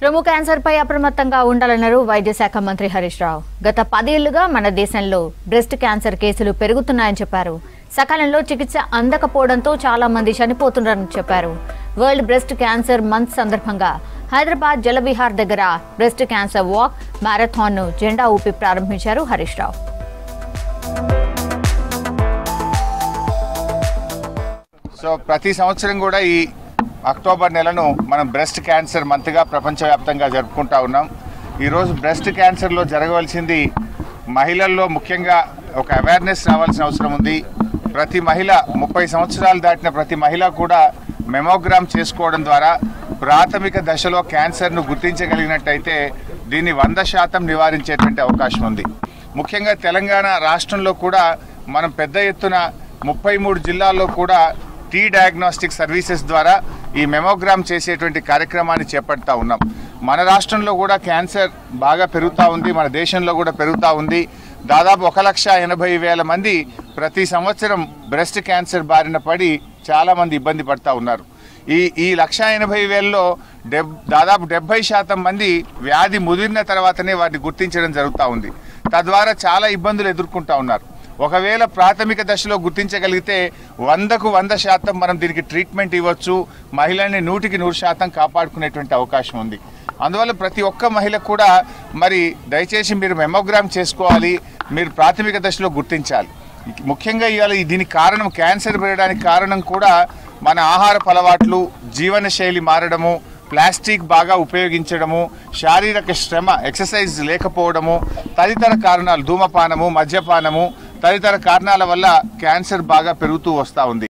రొమ్ము క్యాన్సర్ పై అప్రమత్తంగా ఉండాలన్నారు వైద్య శాఖ మంత్రి హరీష్ రావు గత పదేళ్లుగా మన దేశంలో బ్రెస్ట్ క్యాన్సర్ కేసులు పెరుగుతున్నాయని చెప్పారు సకాలంలో చికిత్స అందకపోవడంతో చాలా మంది చనిపోతున్నారని చెప్పారు వరల్డ్ బ్రెస్ట్ క్యాన్సర్ మంత్ సందర్భంగా హైదరాబాద్ జలవిహార్ దగ్గర బ్రెస్ట్ క్యాన్సర్ వాక్ మ్యారథాన్ ను జెండా ఊపి ప్రారంభించారు హరీష్ రావు సో ప్రతి సంవత్సరం కూడా ఈ అక్టోబర్ నెలను మనం బ్రెస్ట్ క్యాన్సర్ మంత్గా ప్రపంచవ్యాప్తంగా జరుపుకుంటా ఉన్నాం ఈరోజు బ్రెస్ట్ క్యాన్సర్లో జరగవలసింది మహిళల్లో ముఖ్యంగా ఒక అవేర్నెస్ రావాల్సిన అవసరం ఉంది ప్రతి మహిళ ముప్పై సంవత్సరాలు దాటిన ప్రతి మహిళ కూడా మెమోగ్రామ్ చేసుకోవడం ద్వారా ప్రాథమిక దశలో క్యాన్సర్ను గుర్తించగలిగినట్టయితే దీన్ని వంద శాతం నివారించేటువంటి అవకాశం ఉంది ముఖ్యంగా తెలంగాణ రాష్ట్రంలో కూడా మనం పెద్ద ఎత్తున ముప్పై మూడు జిల్లాల్లో కూడా టీ డయాగ్నోస్టిక్ సర్వీసెస్ ద్వారా ఈ మెమోగ్రామ్ చేసేటువంటి కార్యక్రమాన్ని చేపడతా ఉన్నాం మన రాష్ట్రంలో కూడా క్యాన్సర్ బాగా పెరుగుతూ ఉంది మన దేశంలో కూడా పెరుగుతూ ఉంది దాదాపు ఒక లక్ష ఎనభై వేల మంది ప్రతి సంవత్సరం బ్రెస్ట్ క్యాన్సర్ బారిన పడి చాలామంది ఇబ్బంది పడతా ఉన్నారు ఈ ఈ లక్ష ఎనభై వేలలో డెబ్ దాదాపు డెబ్బై శాతం మంది వ్యాధి ముదిరిన తర్వాతనే వాటిని గుర్తించడం జరుగుతూ ఉంది తద్వారా చాలా ఇబ్బందులు ఎదుర్కొంటా ఉన్నారు ఒకవేళ ప్రాథమిక దశలో గుర్తించగలిగితే వందకు వంద శాతం మనం దీనికి ట్రీట్మెంట్ ఇవ్వచ్చు మహిళల్ని నూటికి నూరు శాతం కాపాడుకునేటువంటి అవకాశం ఉంది అందువల్ల ప్రతి ఒక్క మహిళ కూడా మరి దయచేసి మీరు మెమోగ్రామ్ చేసుకోవాలి మీరు ప్రాథమిక దశలో గుర్తించాలి ముఖ్యంగా ఇవాళ ఈ- దీనికి కారణం క్యాన్సర్ పెరగడానికి కారణం కూడా మన ఆహారపు అలవాట్లు జీవనశైలి మారడము ప్లాస్టిక్ బాగా ఉపయోగించడము శారీరక శ్రమ ఎక్సర్సైజ్ లేకపోవడము తదితర కారణాలు ధూమపానము మద్యపానము తదితర కారణాల వల్ల క్యాన్సర్ బాగా పెరుగుతూ వస్తూ ఉంది